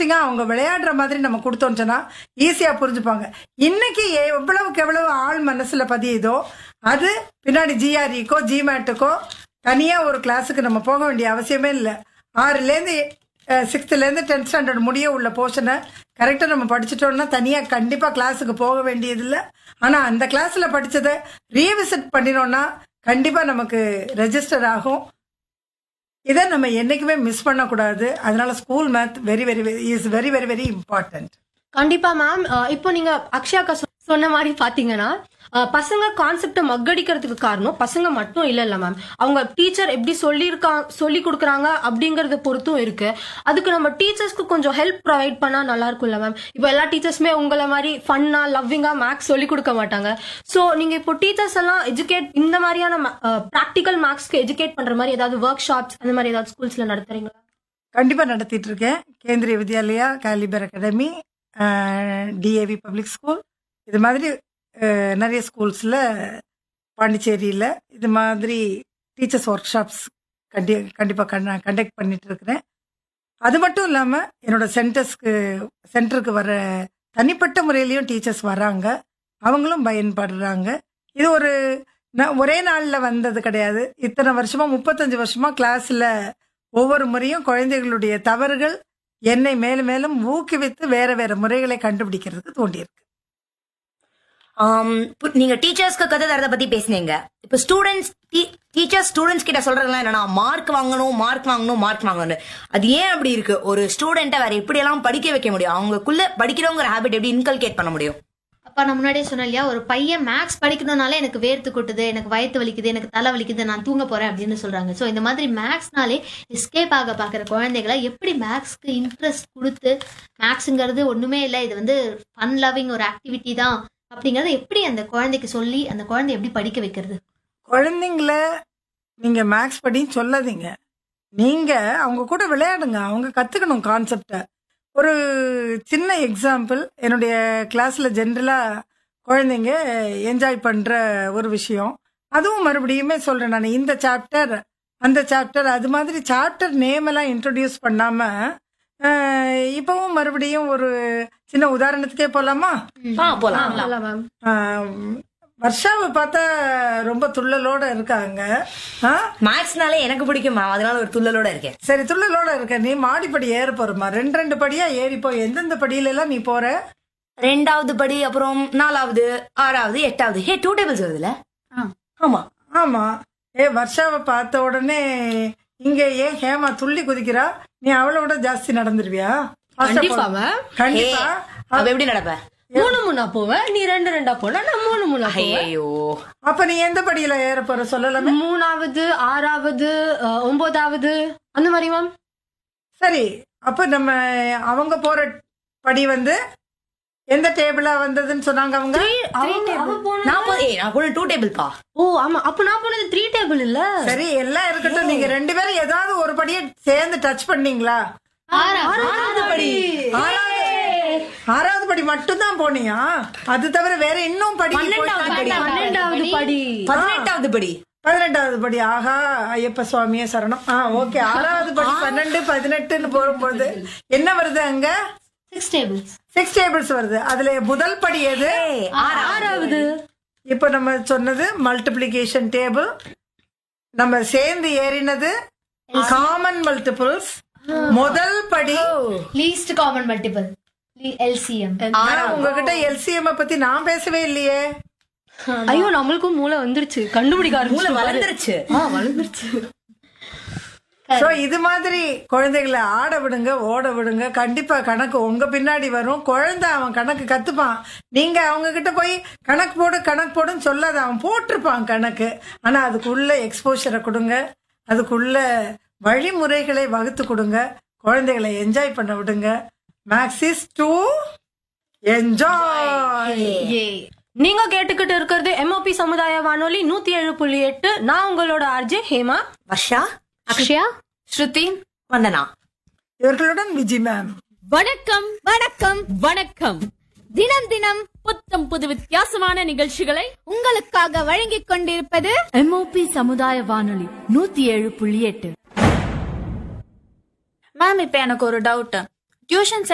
இன்ட்ரெஸ்டிங்கா அவங்க விளையாடுற மாதிரி நம்ம கொடுத்தோம்னு சொன்னா ஈஸியா புரிஞ்சுப்பாங்க இன்னைக்கு எவ்வளவுக்கு எவ்வளவு ஆள் மனசுல பதியுதோ அது பின்னாடி ஜிஆர்இக்கோ ஜிமேட்டுக்கோ தனியா ஒரு கிளாஸுக்கு நம்ம போக வேண்டிய அவசியமே இல்லை ஆறுலேருந்து சிக்ஸ்த்துலேருந்து டென்த் ஸ்டாண்டர்ட் முடிய உள்ள போர்ஷனை கரெக்டாக நம்ம படிச்சிட்டோம்னா தனியாக கண்டிப்பாக கிளாஸுக்கு போக வேண்டியதில்லை ஆனால் அந்த கிளாஸில் படித்ததை ரீவிசிட் பண்ணினோம்னா கண்டிப்பாக நமக்கு ரெஜிஸ்டர் ஆகும் இதை நம்ம என்னைக்குமே மிஸ் பண்ணக்கூடாது அதனால school math very very is very very very important கண்டிப்பா மேம் இப்போ நீங்க அக்ஷயாக்கா சொ- சொன்ன மாதிரி பாத்தீங்கன்னா அஹ், பசங்க கான்செப்டை மக்கடிக்கிறதுக்கு காரணம் பசங்க மட்டும் இல்ல இல்ல மேம் அவங்க டீச்சர் எப்படி சொல்லியிருக்கா சொல்லி கொடுக்குறாங்க அப்படிங்கறத பொறுத்தும் இருக்கு அதுக்கு நம்ம டீச்சர்ஸ்க்கு கொஞ்சம் ஹெல்ப் ப்ரொவைட் பண்ணா நல்லா இருக்கும்ல மேம் இப்போ எல்லா டீச்சர்ஸுமே உங்களை மாதிரி ஃபன்னா லவ்விங்கா மேக்ஸ் சொல்லி கொடுக்க மாட்டாங்க ஸோ நீங்க இப்போ டீச்சர்ஸ் எல்லாம் எஜுகேட் இந்த மாதிரியான ப்ராக்டிக்கல் மேக்ஸ்க்கு எஜுகேட் பண்ற மாதிரி ஏதாவது ஒர்க் ஷாப்ஸ் அந்த மாதிரி ஏதாவது ஸ்கூல்ஸ்ல நடத்துறீங்களா கண்டிப்பாக நடத்திட்டு இருக்கேன் Kendriya Vidyalaya calibre academy DAV public school இது மாதிரி அஹ், நிறைய ஸ்கூல்ஸில் பாண்டிச்சேரியில் இது மாதிரி டீச்சர்ஸ் ஒர்க் ஷாப்ஸ் கண்டி கண்டிப்பாக கண்டக்ட் பண்ணிட்டு இருக்கிறேன் அது மட்டும் இல்லாமல் என்னோட சென்டர்ஸ்க்கு சென்டருக்கு வர தனிப்பட்ட முறையிலையும் டீச்சர்ஸ் வராங்க அவங்களும் பயன்படுறாங்க இது ஒரு ந- ஒரே நாளில் வந்தது கிடையாது இத்தனை வருஷமா முப்பத்தஞ்சு வருஷமா கிளாஸில் ஒவ்வொரு முறையும் குழந்தைகளுடைய தவறுகள் என்னை மேலும் மேலும் ஊக்குவித்து வேற வேற முறைகளை கண்டுபிடிக்கிறதுக்கு தூண்டியிருக்கு ஆம், பு- நீங்க டீச்சர்ஸ்க்கு கதை தரத பத்தி பேசுனீங்க இப்ப ஸ்டூடெண்ட்ஸ் டீச்சர்ஸ் ஸ்டூடெண்ட்ஸ் கிட்ட சொல்றதுலாம் என்னன்னா மார்க் வாங்கணும் மார்க் வாங்கணும் மார்க் வாங்கணும் அது ஏன் அப்படி இருக்கு ஒரு ஸ்டூடெண்ட்டை வேற எப்படி எல்லாம் படிக்க வைக்க முடியும் அவங்களுக்குள்ள படிக்கிறவங்கிற ஹாபிட் எப்படி இன்கல்கேட் பண்ண முடியும் அப்பா நான் முன்னாடியே சொன்னேன் இல்லையா ஒரு பையன் மேக்ஸ் படிக்கணும்னாலே எனக்கு வேர்த்து கொட்டுது எனக்கு வயிற்று வலிக்குது எனக்கு தலை வலிக்குது நான் தூங்க போறேன் அப்படின்னு சொல்றாங்க ஸோ இந்த மாதிரி மேக்ஸ்னாலே எஸ்கேப் ஆக பார்க்குற குழந்தைகளை எப்படி மேக்ஸ்க்கு இன்ட்ரெஸ்ட் கொடுத்து மேக்ஸுங்கிறது ஒண்ணுமே இல்லை இது வந்து ஃபன் லவ்விங் ஒரு ஆக்டிவிட்டி தான் அப்படிங்கறத எப்படி அந்த குழந்தைக்கு சொல்லி அந்த குழந்தை எப்படி படிக்க வைக்கிறது குழந்தைங்கள நீங்க மேக்ஸ் படின்னு சொல்லாதீங்க நீங்க அவங்க கூட விளையாடுங்க அவங்க கத்துக்கணும் கான்செப்டை ஒரு சின்ன எக்ஸாம்பிள் என்னுடைய கிளாஸ்ல ஜென்ரலா குழந்தைங்க என்ஜாய் பண்ற ஒரு விஷயம் அதுவும் மறுபடியுமே சொல்றேன் நான் இந்த சாப்டர் அந்த சாப்டர் அது மாதிரி சாப்டர் நேம் எல்லாம் இன்ட்ரடியூஸ் பண்ணாம அஹ், இப்பவும் மறுபடியும் ஒரு சின்ன உதாரணத்துக்கே போலாமா போலாம் மேம் ஆம், வர்ஷாவை பார்த்தா ரொம்ப துள்ளலோட இருக்காங்க ஆ? மேக்ஸ்னாலே எனக்கு பிடிக்கும் மேம் அதனால ஒரு துள்ளலோட இருக்கேன் சரி துள்ளலோட இருக்க நீ மாடிப்படி ஏற போறமா ரெண்டு ரெண்டு படியா ஏறி போ எந்தெந்த படியில எல்லாம் நீ போற ரெண்டாவது படி அப்புறம் நாலாவது ஆறாவது எட்டாவது ஹே டூ டேபிள்ஸ் வருதுல்ல ஆமா ஆமா ஏ வர்ஷாவை பார்த்த உடனே இங்க ஏன் ஹேமா துள்ளி குதிக்கிறா நீ அவளை விட ஜாஸ்தி நடந்துருவியா கண்டிப்பா மேம் கண்டிப்பா அவ எப்படி நடப்ப மூணு மூணா போவேன் நீ ரெண்டு ரெண்டா போனா நான் மூணு மூணா போவேன் ஐயோ அப்ப நீ எந்த படியில ஏற போற சொல்லலாமே மூணாவது ஆறாவது அஹ், ஒன்பதாவது அந்த மாதிரி மேம் சரி அப்ப நம்ம அவங்க போற படி வந்து எந்த டேபிளா வந்ததுன்னு சொன்னாங்க அவங்க நான் போ- ஏய், நான் போன டூ டேபிள் பா ஓ ஆமா அப்ப நான் போனது த்ரீ டேபிள் இல்ல சரி எல்லாம் இருக்கட்டும் நீங்க ரெண்டு பேரும் ஏதாவது ஒரு படியை சேர்ந்து டச் பண்ணீங்களா ஆறாவது படி ஆறாவது ஆறாவது படி மட்டும் தான் போனியா அது தவிர வேற இன்னும் படி பன்னெண்டாவது படி பன்னெண்டாவது படி பதினெட்டாவது படி பதினெட்டாவது படி ஆஹா ஐயப்ப சுவாமியே சரணம் ஆ ஓகே ஆறாவது படி பன்னெண்டு பதினெட்டுன்னு போகும்போது என்ன வருது அங்க சிக்ஸ் டேபிள்ஸ் சிக்ஸ் டேபிள்ஸ் வருது அதுல முதல் படி எது ஏய், ஆறாவது இப்ப நம்ம சொன்னது மல்டிப்ளிகேஷன் டேபிள் நம்ம சேர்ந்து ஏறினது காமன் மல்டிபிள்ஸ் முதல் படி லீஸ்ட் காமன் மல்டிபிள் எல்சிஎம் ஆனா உங்ககிட்ட எல்சிஎம் பத்தி நான் பேசவே இல்லையே ஐயோ நம்மளுக்கும் மூளை வந்துருச்சு கண்டுபிடிக்க மூளை ஆரம்பிச்சு வளர்ந்துருச்சு ஆ வளர்ந்துருச்சு சோ இது மாதிரி குழந்தைகளை ஆட விடுங்க ஓட விடுங்க கண்டிப்பா கணக்கு உங்க பின்னாடி வரும் குழந்தை அவன் கணக்கு கத்துப்பான் நீங்க அவங்க கிட்ட போய் கணக்கு போடு கணக்கு போடுன்னு சொல்லாத அவன் போட்டிருப்பான் கணக்கு ஆனா அதுக்குள்ள எக்ஸ்போஷரை கொடுங்க அதுக்குள்ள வழிமுறைகளை வகுத்து கொடுங்க குழந்தைகளை என்ஜாய் பண்ண விடுங்க மேக்ஸிஸ் டு என்ஜாய் நீங்க கேட்டுக்கிட்டு இருக்கிறது எம்ஓபி சமுதாய வானொலி நூத்தி ஏழு புள்ளி எட்டு நான் உங்களோட ஆர்ஜே ஹேமா வர்ஷா அக்ஷயா ஸ்ருதி வந்தனா இவர்களுடன் விஜி மேம் வணக்கம் வணக்கம் வணக்கம் தினம் தினம் புத்தம் புது வித்தியாசமான நிகழ்ச்சிகளை உங்களுக்காக வழங்கிக் கொண்டிருப்பது எம்ஓபி சமுதாய வானொலி நூத்தி ஏழு புள்ளி எட்டு மேம் இப்ப எனக்கு ஒரு டவுட் டியூஷன்